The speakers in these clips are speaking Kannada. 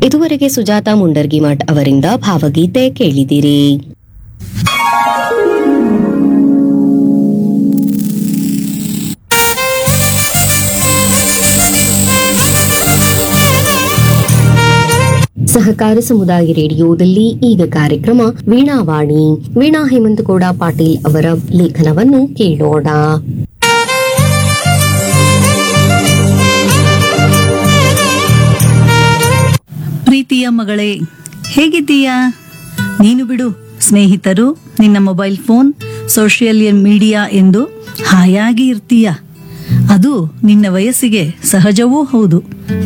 ಇದುವರೆಗೆ ಸುಜಾತ ಮುಂಡರ್ಗಿಮಠ್ ಅವರಿಂದ ಭಾವಗೀತೆ ಕೇಳಿದಿರಿ ಸಹಕಾರ ಸಮುದಾಯ ರೇಡಿಯೋದಲ್ಲಿ ಈಗ ಕಾರ್ಯಕ್ರಮ ವೀಣಾವಾಣಿ ವೀಣಾ ಹೇಮಂತಗೌಡ ಪಾಟೀಲ್ ಅವರ ಲೇಖನವನ್ನು ಕೇಳೋಣ ಪ್ರೀತಿಯ ಮಗಳೇ ಹೇಗಿದ್ದೀಯಾ ನೀನು ಬಿಡು ಸ್ನೇಹಿತರು ನಿನ್ನ ಮೊಬೈಲ್ ಫೋನ್ ಸೋಷಿಯಲ್ ಮೀಡಿಯಾ ಎಂದು ಹಾಯಾಗಿ ಇರ್ತೀಯ ಅದು ನಿನ್ನ ವಯಸ್ಸಿಗೆ ಸಹಜವೂ ಹೌದು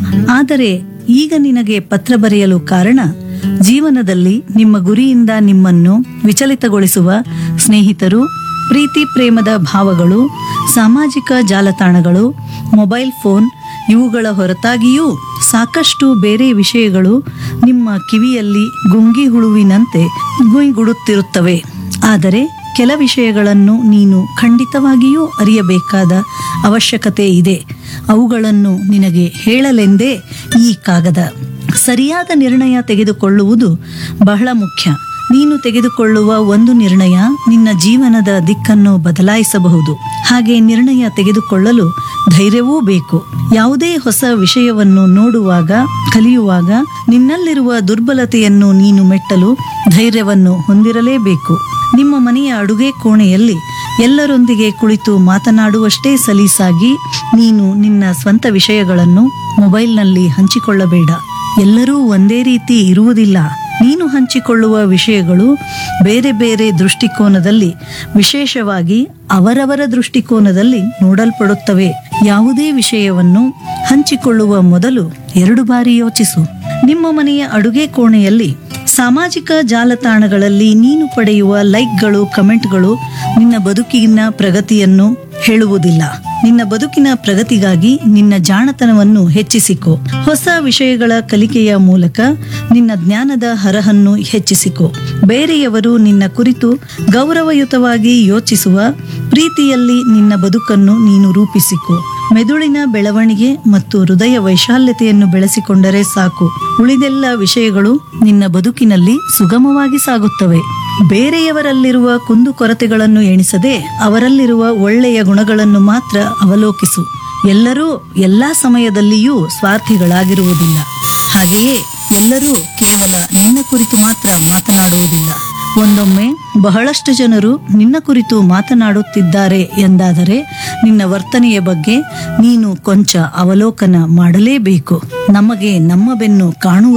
ಆದರೆ ಈಗ ನಿನಗೆ ಪತ್ರ ಬರೆಯಲು ಕಾರಣ ಜೀವನದಲ್ಲಿ ನಿಮ್ಮ ಗುರಿಯಿಂದ ನಿಮ್ಮನ್ನು ವಿಚಲಿತಗೊಳಿಸುವ ಸ್ನೇಹಿತರು ಪ್ರೀತಿ ಪ್ರೇಮದ ಭಾವಗಳು ಸಾಮಾಜಿಕ ಜಾಲತಾಣಗಳು ಮೊಬೈಲ್ ಫೋನ್ ಇವುಗಳ ಹೊರತಾಗಿಯೂ ಸಾಕಷ್ಟು ಬೇರೆ ವಿಷಯಗಳು ನಿಮ್ಮ ಕಿವಿಯಲ್ಲಿ ಗುಂಗಿ ಹುಳುವಿನಂತೆ ಗುಯ್ಗುಡುತ್ತಿರುತ್ತವೆ ಆದರೆ ಕೆಲ ವಿಷಯಗಳನ್ನು ನೀನು ಖಂಡಿತವಾಗಿಯೂ ಅರಿಯಬೇಕಾದ ಅವಶ್ಯಕತೆ ಇದೆ ಅವುಗಳನ್ನು ನಿನಗೆ ಹೇಳಲೆಂದೇ ಈ ಕಾಗದ ಸರಿಯಾದ ನಿರ್ಣಯ ತೆಗೆದುಕೊಳ್ಳುವುದು ಬಹಳ ಮುಖ್ಯ ನೀನು ತೆಗೆದುಕೊಳ್ಳುವ ಒಂದು ನಿರ್ಣಯ ನಿನ್ನ ಜೀವನದ ದಿಕ್ಕನ್ನು ಬದಲಾಯಿಸಬಹುದು ಹಾಗೆ ನಿರ್ಣಯ ತೆಗೆದುಕೊಳ್ಳಲು ಧೈರ್ಯವೂ ಬೇಕು ಯಾವುದೇ ಹೊಸ ವಿಷಯವನ್ನು ನೋಡುವಾಗ ಕಲಿಯುವಾಗ ನಿನ್ನಲ್ಲಿರುವ ದುರ್ಬಲತೆಯನ್ನು ನೀನು ಮೆಟ್ಟಲು ಧೈರ್ಯವನ್ನು ಹೊಂದಿರಲೇಬೇಕು ನಿಮ್ಮ ಮನೆಯ ಅಡುಗೆ ಕೋಣೆಯಲ್ಲಿ ಎಲ್ಲರೊಂದಿಗೆ ಕುಳಿತು ಮಾತನಾಡುವಷ್ಟೇ ಸಲೀಸಾಗಿ ನೀನು ನಿನ್ನ ಸ್ವಂತ ವಿಷಯಗಳನ್ನು ಮೊಬೈಲ್ನಲ್ಲಿ ಹಂಚಿಕೊಳ್ಳಬೇಡ ಎಲ್ಲರೂ ಒಂದೇ ರೀತಿ ಇರುವುದಿಲ್ಲ ನೀನು ಹಂಚಿಕೊಳ್ಳುವ ವಿಷಯಗಳು ಬೇರೆ ಬೇರೆ ದೃಷ್ಟಿಕೋನದಲ್ಲಿ ವಿಶೇಷವಾಗಿ ಅವರವರ ದೃಷ್ಟಿಕೋನದಲ್ಲಿ ನೋಡಲ್ಪಡುತ್ತವೆ ಯಾವುದೇ ವಿಷಯವನ್ನು ಹಂಚಿಕೊಳ್ಳುವ ಮೊದಲು ಎರಡು ಬಾರಿ ಯೋಚಿಸು ನಿಮ್ಮ ಮನೆಯ ಅಡುಗೆ ಕೋಣೆಯಲ್ಲಿ ಸಾಮಾಜಿಕ ಜಾಲತಾಣಗಳಲ್ಲಿ ನೀನು ಪಡೆಯುವ ಲೈಕ್ಗಳು ಕಮೆಂಟ್ಗಳು ನಿನ್ನ ಬದುಕಿನ ಪ್ರಗತಿಯನ್ನು ಹೇಳುವುದಿಲ್ಲ ನಿನ್ನ ಬದುಕಿನ ಪ್ರಗತಿಗಾಗಿ ನಿನ್ನ ಜಾಣತನವನ್ನು ಹೆಚ್ಚಿಸಿಕೊ ಹೊಸ ವಿಷಯಗಳ ಕಲಿಕೆಯ ಮೂಲಕ ನಿನ್ನ ಜ್ಞಾನದ ಹರಹನ್ನು ಹೆಚ್ಚಿಸಿಕೊ ಬೇರೆಯವರು ನಿನ್ನ ಕುರಿತು ಗೌರವಯುತವಾಗಿ ಯೋಚಿಸುವ ಪ್ರೀತಿಯಲ್ಲಿ ನಿನ್ನ ಬದುಕನ್ನು ನೀನು ರೂಪಿಸಿಕೊ ಮೆದುಳಿನ ಬೆಳವಣಿಗೆ ಮತ್ತು ಹೃದಯ ವೈಶಾಲ್ಯತೆಯನ್ನು ಬೆಳೆಸಿಕೊಂಡರೆ ಸಾಕು ಉಳಿದೆಲ್ಲ ವಿಷಯಗಳು ನಿನ್ನ ಬದುಕಿನಲ್ಲಿ ಸುಗಮವಾಗಿ ಸಾಗುತ್ತವೆ ಬೇರೆಯವರಲ್ಲಿರುವ ಕುಂದುಕೊರತೆಗಳನ್ನು ಎಣಿಸದೆ ಅವರಲ್ಲಿರುವ ಒಳ್ಳೆಯ ಗುಣಗಳನ್ನು ಮಾತ್ರ ಅವಲೋಕಿಸು ಎಲ್ಲರೂ ಎಲ್ಲಾ ಸಮಯದಲ್ಲಿಯೂ ಸ್ವಾರ್ಥಿಗಳಾಗಿರುವುದಿಲ್ಲ ಹಾಗೆಯೇ ಎಲ್ಲರೂ ಕೇವಲ ನಿನ್ನ ಕುರಿತು ಮಾತ್ರ ಮಾತನಾಡುವುದಿಲ್ಲ ಒಂದೊಮ್ಮೆ ಬಹಳಷ್ಟು ಜನರು ನಿನ್ನ ಕುರಿತು ಮಾತನಾಡುತ್ತಿದ್ದಾರೆ ಎಂದಾದರೆ ನಿನ್ನ ವರ್ತನೆಯ ಬಗ್ಗೆ ನೀನು ಕೊಂಚ ಅವಲೋಕನ ಮಾಡಲೇಬೇಕು ನಮಗೆ ನಮ್ಮ ಬೆನ್ನು ಕಾಣುವುದು